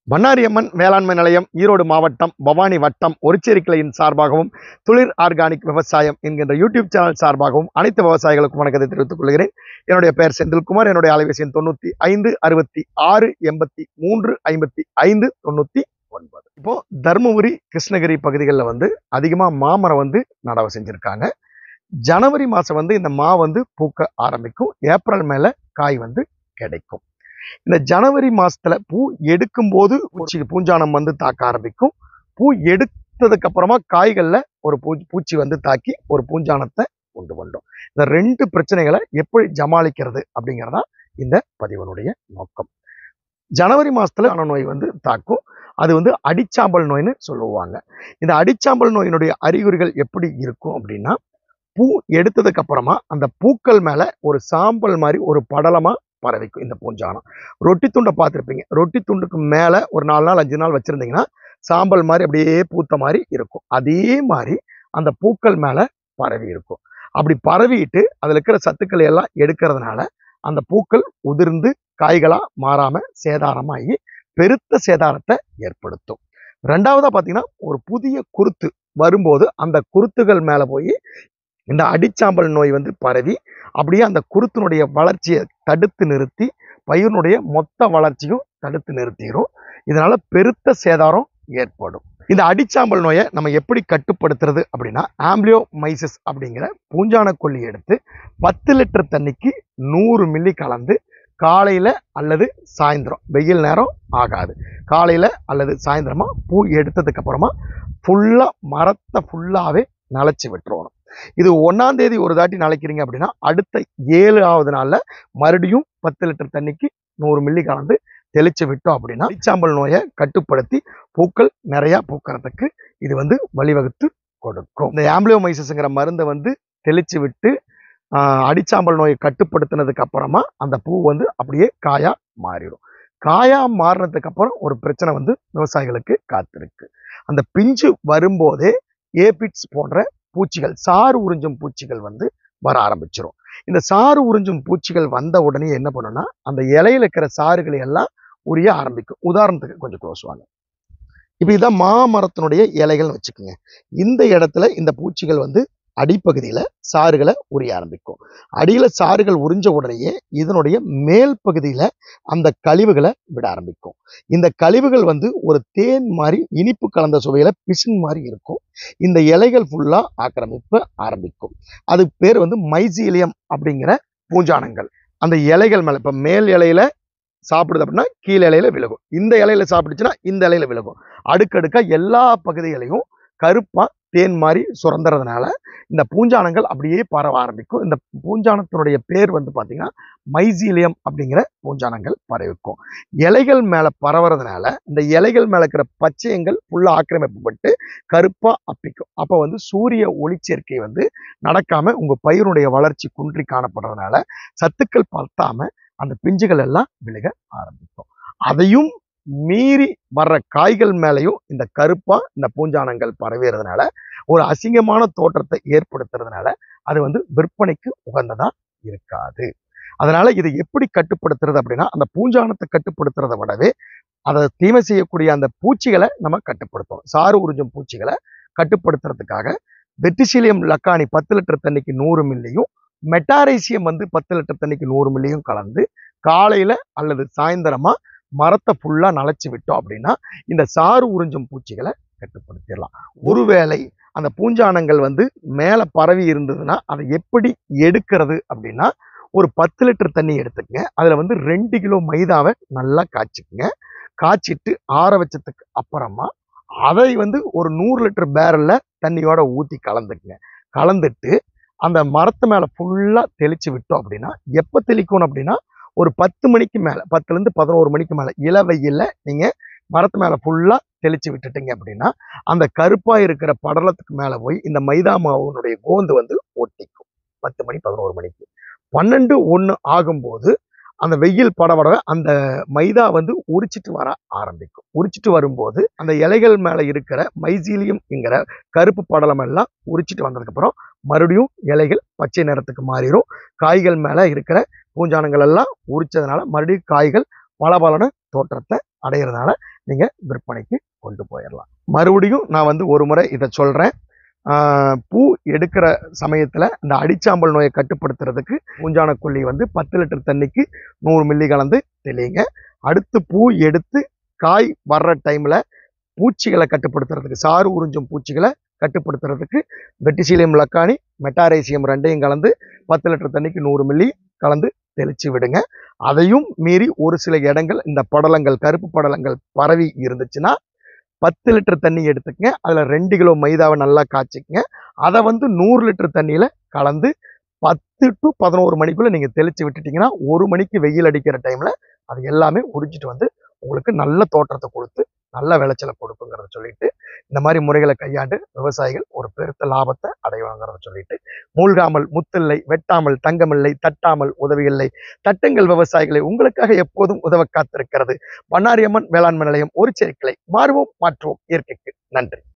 பண்ணாரியம்மன் வேளாண்மை நிலையம் ஈரோடு மாவட்டம் பவானி வட்டம் ஒருச்சேரி கிளையின் சார்பாகவும் துளிர் ஆர்கானிக் விவசாயம் என்கின்ற யூடியூப் சேனல் சார்பாகவும் அனைத்து விவசாயிகளுக்கும் வணக்கத்தை தெரிவித்துக் கொள்கிறேன் என்னுடைய பெயர் செந்தில்குமார் என்னுடைய அலைபேசி எண் தொண்ணூத்தி ஐந்து அறுபத்தி ஆறு எண்பத்தி மூன்று ஐம்பத்தி ஐந்து தொண்ணூத்தி ஒன்பது இப்போ தருமபுரி கிருஷ்ணகிரி பகுதிகளில் வந்து அதிகமாக மாமரம் வந்து நடவு செஞ்சிருக்காங்க ஜனவரி மாதம் வந்து இந்த மா வந்து பூக்க ஆரம்பிக்கும் ஏப்ரல் மேலே காய் வந்து கிடைக்கும் இந்த ஜனவரி மாசத்துல பூ எடுக்கும் போது பூச்சி பூஞ்சானம் வந்து தாக்க ஆரம்பிக்கும் பூ எடுத்ததுக்கு அப்புறமா காய்கள்ல ஒரு பூ பூச்சி வந்து தாக்கி ஒரு பூஞ்சானத்தை உண்டு பண்ணும் இந்த ரெண்டு பிரச்சனைகளை எப்படி ஜமாளிக்கிறது அப்படிங்கிறதா இந்த பதிவனுடைய நோக்கம் ஜனவரி மாசத்துல ஆன நோய் வந்து தாக்கும் அது வந்து அடிச்சாம்பல் நோய்னு சொல்லுவாங்க இந்த அடிச்சாம்பல் நோயினுடைய அறிகுறிகள் எப்படி இருக்கும் அப்படின்னா பூ எடுத்ததுக்கு அப்புறமா அந்த பூக்கள் மேல ஒரு சாம்பல் மாதிரி ஒரு படலமா பரவிக்கும் இந்த பூஞ்சானம் ரொட்டி துண்டை பார்த்துருப்பீங்க ரொட்டி துண்டுக்கு மேலே ஒரு நாலு நாள் அஞ்சு நாள் வச்சுருந்தீங்கன்னா சாம்பல் மாதிரி அப்படியே பூத்த மாதிரி இருக்கும் அதே மாதிரி அந்த பூக்கள் மேலே பரவி இருக்கும் அப்படி பரவிட்டு அதில் இருக்கிற சத்துக்களை எல்லாம் எடுக்கிறதுனால அந்த பூக்கள் உதிர்ந்து காய்களாக மாறாம சேதாரமாகி பெருத்த சேதாரத்தை ஏற்படுத்தும் ரெண்டாவதா பார்த்தீங்கன்னா ஒரு புதிய குருத்து வரும்போது அந்த குருத்துகள் மேலே போய் இந்த அடிச்சாம்பல் நோய் வந்து பரவி அப்படியே அந்த குருத்தினுடைய வளர்ச்சியை தடுத்து நிறுத்தி பயிரினுடைய மொத்த வளர்ச்சியும் தடுத்து நிறுத்திடும் இதனால பெருத்த சேதாரம் ஏற்படும் இந்த அடிச்சாம்பல் நோயை நம்ம எப்படி கட்டுப்படுத்துறது அப்படின்னா ஆம்பிளியோ மைசஸ் அப்படிங்கிற பூஞ்சான கொல்லி எடுத்து பத்து லிட்டர் தண்ணிக்கு நூறு மில்லி கலந்து காலையில அல்லது சாயந்தரம் வெயில் நேரம் ஆகாது காலையில அல்லது சாயந்தரமா பூ எடுத்ததுக்கு அப்புறமா ஃபுல்லா மரத்தை ஃபுல்லாவே நனைச்சி விட்டுருவோம் இது ஒன்னாம் தேதி ஒரு தாட்டி நனைக்கிறீங்க அப்படின்னா அடுத்த ஏழாவது நாள்ல மறுபடியும் பத்து லிட்டர் தண்ணிக்கு நூறு மில்லி கலந்து தெளிச்சு விட்டோம் அப்படின்னா அடிச்சாம்பல் நோயை கட்டுப்படுத்தி பூக்கள் நிறைய பூக்கறதுக்கு இது வந்து வழிவகுத்து கொடுக்கும் இந்த ஆம்பிளியோமைசஸ்ங்கிற மருந்தை வந்து தெளிச்சு விட்டு ஆஹ், அடிச்சாம்பல் நோயை கட்டுப்படுத்தினதுக்கு அப்புறமா அந்த பூ வந்து அப்படியே காயா மாறிடும் காயா மாறினதுக்கு அப்புறம் ஒரு பிரச்சனை வந்து விவசாயிகளுக்கு காத்திருக்கு அந்த பிஞ்சு வரும்போதே ஏபிட்ஸ் போன்ற பூச்சிகள் சாறு உறிஞ்சும் பூச்சிகள் வந்து வர ஆரம்பிச்சிரும் இந்த சாறு உறிஞ்சும் பூச்சிகள் வந்த உடனே என்ன பண்ணும்னா அந்த இலையில இருக்கிற சாறுகளை எல்லாம் உரிய ஆரம்பிக்கும் உதாரணத்துக்கு கொஞ்சம் க்ளோஸ் வாங்க இப்போ இதான் மாமரத்தினுடைய இலைகள்னு வச்சுக்கோங்க இந்த இடத்துல இந்த பூச்சிகள் வந்து அடிப்பகுதியில சாறுகளை உரிய ஆரம்பிக்கும் அடியில சாறுகள் உறிஞ்ச உடனேயே இதனுடைய மேல் பகுதியில அந்த கழிவுகளை விட ஆரம்பிக்கும் இந்த கழிவுகள் வந்து ஒரு தேன் மாதிரி இனிப்பு கலந்த சுவையில பிசின் மாதிரி இருக்கும் இந்த இலைகள் ஃபுல்லா ஆக்கிரமிப்ப ஆரம்பிக்கும் அதுக்கு பேர் வந்து மைசீலியம் அப்படிங்கிற பூஞ்சானங்கள் அந்த இலைகள் மேல இப்ப மேல் இலையில சாப்பிடுது அப்படின்னா கீழ் இலையில விலகும் இந்த இலையில சாப்பிடுச்சுன்னா இந்த இலையில விலகும் அடுக்கடுக்கா எல்லா பகுதிகளையும் கருப்பா தேன் மாதிரி சுரந்துறதுனால இந்த பூஞ்சானங்கள் அப்படியே பரவ ஆரம்பிக்கும் இந்த பூஞ்சானத்தினுடைய பேர் வந்து பாத்தீங்கன்னா மைசீலியம் அப்படிங்கிற பூஞ்சானங்கள் பரவிக்கும் இலைகள் மேல பரவுறதுனால இந்த இலைகள் மேல இருக்கிற பச்சையங்கள் ஃபுல்லா ஆக்கிரமிக்கப்பட்டு கருப்பா அப்பிக்கும் அப்ப வந்து சூரிய ஒளிச்சேர்க்கை வந்து நடக்காம உங்க பயிருடைய வளர்ச்சி குன்றி காணப்படுறதுனால சத்துக்கள் பத்தாம அந்த பிஞ்சுகள் எல்லாம் விழுக ஆரம்பிக்கும் அதையும் மீறி வர்ற காய்கள் மேலேயும் இந்த கருப்பா இந்த பூஞ்சானங்கள் பரவிறதுனால ஒரு அசிங்கமான தோற்றத்தை ஏற்படுத்துறதுனால அது வந்து விற்பனைக்கு உகந்ததா இருக்காது அதனால இதை எப்படி கட்டுப்படுத்துறது அப்படின்னா அந்த பூஞ்சானத்தை கட்டுப்படுத்துறதை விடவே அதை தீமை செய்யக்கூடிய அந்த பூச்சிகளை நம்ம கட்டுப்படுத்தணும் சாறு உறிஞ்சும் பூச்சிகளை கட்டுப்படுத்துறதுக்காக வெட்டிசிலியம் லக்கானி பத்து லிட்டர் தண்ணிக்கு நூறு மில்லியும் மெட்டாரைசியம் வந்து பத்து லிட்டர் தண்ணிக்கு நூறு மில்லியும் கலந்து காலையில அல்லது சாயந்தரமா மரத்தை ஃபுல்லா நனைச்சு விட்டோம் அப்படின்னா இந்த சாறு உறிஞ்சும் பூச்சிகளை கட்டுப்படுத்திடலாம் ஒருவேளை அந்த பூஞ்சானங்கள் வந்து மேல பரவி இருந்ததுன்னா அதை எப்படி எடுக்கிறது அப்படின்னா ஒரு பத்து லிட்டர் தண்ணி எடுத்துக்கங்க அதுல வந்து ரெண்டு கிலோ மைதாவை நல்லா காய்ச்சிக்கங்க காய்ச்சிட்டு ஆற வச்சதுக்கு அப்புறமா அதை வந்து ஒரு நூறு லிட்டர் பேரல்ல தண்ணியோட ஊத்தி கலந்துக்குங்க கலந்துட்டு அந்த மரத்து மேல ஃபுல்லா தெளிச்சு விட்டோம் அப்படின்னா எப்ப தெளிக்கணும் அப்படின்னா ஒரு பத்து மணிக்கு மேல பத்துல இருந்து பதினோரு மணிக்கு மேல இளவெயில்ல நீங்க மரத்து மேல ஃபுல்லா தெளிச்சு விட்டுட்டீங்க அப்படின்னா அந்த கருப்பா இருக்கிற படலத்துக்கு மேல போய் இந்த மைதா மாவுனுடைய கோந்து வந்து ஒட்டிக்கும் பத்து மணி பதினோரு மணிக்கு பன்னெண்டு ஒன்று ஆகும்போது அந்த வெயில் படபட அந்த மைதா வந்து உரிச்சிட்டு வர ஆரம்பிக்கும் உரிச்சிட்டு வரும்போது அந்த இலைகள் மேல இருக்கிற மைசீலியம்ங்கிற கருப்பு படலம் எல்லாம் உரிச்சிட்டு வந்ததுக்கு அப்புறம் மறுபடியும் இலைகள் பச்சை நிறத்துக்கு மாறிடும் காய்கள் மேல இருக்கிற பூஞ்சானங்கள் எல்லாம் உரிச்சதுனால மறுபடியும் காய்கள் பளபளன தோற்றத்தை அடையிறதுனால நீங்க விற்பனைக்கு கொண்டு போயிடலாம் மறுபடியும் நான் வந்து ஒரு முறை இதை சொல்றேன் ஆஹ் பூ எடுக்கிற சமயத்துல இந்த அடிச்சாம்பல் நோயை கட்டுப்படுத்துறதுக்கு பூஞ்சான கொல்லி வந்து பத்து லிட்டர் தண்ணிக்கு நூறு மில்லி கலந்து தெளிங்க அடுத்து பூ எடுத்து காய் வர்ற டைம்ல பூச்சிகளை கட்டுப்படுத்துறதுக்கு சாறு உறிஞ்சும் பூச்சிகளை கட்டுப்படுத்துறதுக்கு வெட்டிசீலியம் லக்கானி மெட்டாரேசியம் ரெண்டையும் கலந்து பத்து லிட்டர் தண்ணிக்கு நூறு மில்லி கலந்து தெளிச்சு விடுங்க அதையும் மீறி ஒரு சில இடங்கள் இந்த படலங்கள் கருப்பு படலங்கள் பரவி இருந்துச்சுன்னா பத்து லிட்டர் தண்ணி எடுத்துக்கங்க அதுல ரெண்டு கிலோ மைதாவை நல்லா காய்ச்சிக்கங்க அதை வந்து நூறு லிட்டர் தண்ணியில கலந்து பத்து டு பதினோரு மணிக்குள்ள நீங்க தெளிச்சு விட்டுட்டீங்கன்னா ஒரு மணிக்கு வெயில் அடிக்கிற டைம்ல அது எல்லாமே உறிஞ்சிட்டு வந்து உங்களுக்கு நல்ல தோற்றத்தை கொடுத்து நல்ல விளைச்சலை கொடுக்குங்கிறத சொல்லிட்டு இந்த மாதிரி முறைகளை கையாண்டு விவசாயிகள் ஒரு பெருத்த லாபத்தை அடைவாங்கிறத சொல்லிட்டு மூழ்காமல் முத்தில்லை வெட்டாமல் தங்கமில்லை தட்டாமல் உதவியில்லை தட்டுங்கள் விவசாயிகளை உங்களுக்காக எப்போதும் உதவ காத்திருக்கிறது பண்ணாரியம்மன் வேளாண்மை நிலையம் ஒரு செருக்கிளை மாறுவோம் மாற்றுவோம் இயற்கைக்கு நன்றி